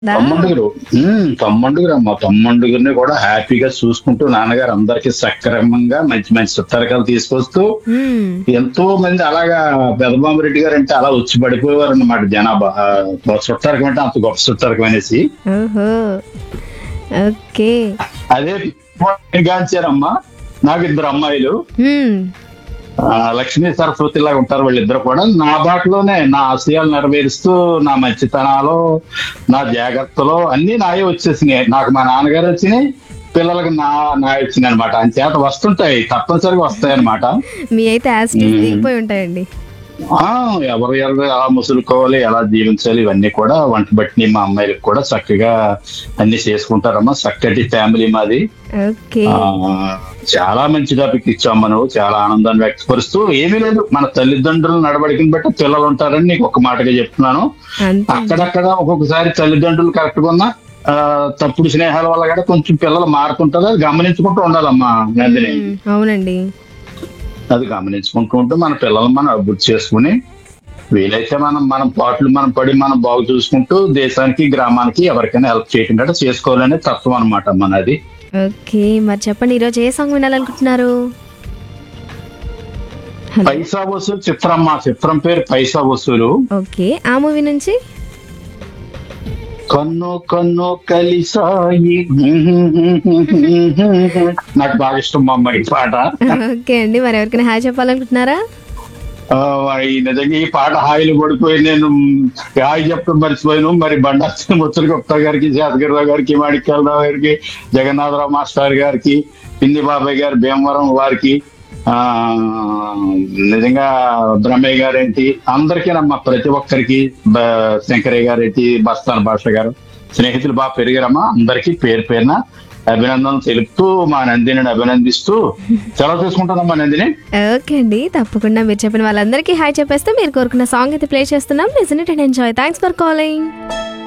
దా? తమ్మండుగురు ఉమ్, తమ్మండుగురు అమ్మ తమ్మండుగురిని కూడా హ్యాపీగా చూసుకుంటూ నాన్నగారు అందరికి సక్రమంగా మంచి మంచి చుట్టరికలు తీసుకొస్తూ మ్మ్. ఎంతో మంది అలాగా పెదబామిరెడ్డి గారు అంటే అలా వచ్చి పడిపోయేవారు అన్నమాట జనాభా ఆ, చుట్టరికం అంటే అంత గొప్ప చుట్టరికం అనేసి ఓహో ఓకే అదే గాంచారమ్మా నాకు ఇద్దరు అమ్మాయిలు మ్మ్. ఆ, లక్ష్మీ సరస్వతి లాగా ఉంటారు వాళ్ళిద్దరు కూడా నా బాటలోనే నా ఆశయాలు నెరవేరుస్తూ నా మంచితనాలు నా జాగ్రత్తలు అన్ని నాయే వచ్చేసినాయి నాకు మా నాన్నగారు వచ్చినాయి పిల్లలకి నా నా వచ్చినాయి అనమాట అంచేత వస్తుంటాయి తప్పనిసరిగా వస్తాయి అనమాట మీ అయితే యాసిటీస్ దిగిపోయి ఉంటాయండి ఆ ఎవరు ఎవరు ఎలా ముసులుకోవాలి ఎలా జీవించాలి ఇవన్నీ కూడా వంట బట్టి మా అమ్మాయిలకు కూడా చక్కగా అన్ని చేసుకుంటారమ్మా చక్కటి ఫ్యామిలీ మాది ఓకే ఆ, చాలా మంచి టాపిక్ ఇచ్చాం మనం చాలా ఆనందాన్ని వ్యక్తపరుస్తూ ఏమీ లేదు మన తల్లిదండ్రుల నడవడికని బట్టి పిల్లలు ఉంటారని నీకు ఒక మాటగా చెప్తున్నాను అంతే అక్కడక్కడ ఒక్కొక్కసారి తల్లిదండ్రులు కరెక్ట్ గా ఉన్న ఆ, తప్పుడు స్నేహాల వల్ల కూడా కొంచెం పిల్లలు మారుతుంటారు అది గమనించుకుంటూ ఉండాలమ్మా నందిని మ్మ్. అవునండి అది గమనించుకుంటూ ఉంటే మన పిల్లల్ని మనం అభివృద్ధి చేసుకుని వీలైతే మనం మనం పాటలు మనం పడి మనం బాగు చూసుకుంటూ దేశానికి గ్రామానికి ఎవరికైనా హెల్ప్ చేయటం కంటే చేసుకోవాలనే తత్వం అనమాట మనది ఓకే మరి చెప్పండి ఈరోజు ఏ సాంగ్ వినాలనుకుంటున్నారు హలో పైసా వసూలు చిత్రమ్మ చిత్రం పేరు పైసా వసూలు ఓకే ఆ మూవీ నుంచి కన్ను కన్ను కలిసాయి నాకు బాగా ఇష్టం మా అమ్మాయి పాట ఓకే అండి మరి ఎవరికైనా హాయ్ చెప్పాలనుకుంటున్నారా ఆ, ఈ నిజంగా ఈ పాట హాయిలు పడిపోయి నేను హాయి చెప్పడం మర్చిపోయాను మరి బండారు ముచ్చల గుప్తా గారికి శాతగిరిరావు గారికి మాణిక్యాలరావు గారికి జగన్నాథరావు మాస్టర్ గారికి పిన్ని బాబాయ్ గారి భీమవరం వారికి ఆ నిజంగా బ్రహ్మయ్య గారేంటి అందరికీనమ్మా ప్రతి ఒక్కరికి బ- శంకరయ్య గారేంటి బస్తాన్ భాష గారు స్నేహితులు బాగా పెరిగారమ్మా అందరికీ పేరు పేరున అభినందనలు తెలుపుతూ మా నందిని అభినందిస్తూ సెలవు తీసుకుంటానమ్మా నందిని ఓకే అండి తప్పకుండా మీరు చెప్పిన వాళ్ళందరికీ హాయ్ చెప్పేస్తే మీరు కోరుకున్న సాంగ్ అయితే ప్లే చేస్తున్నాం listen it and enjoy thanks for calling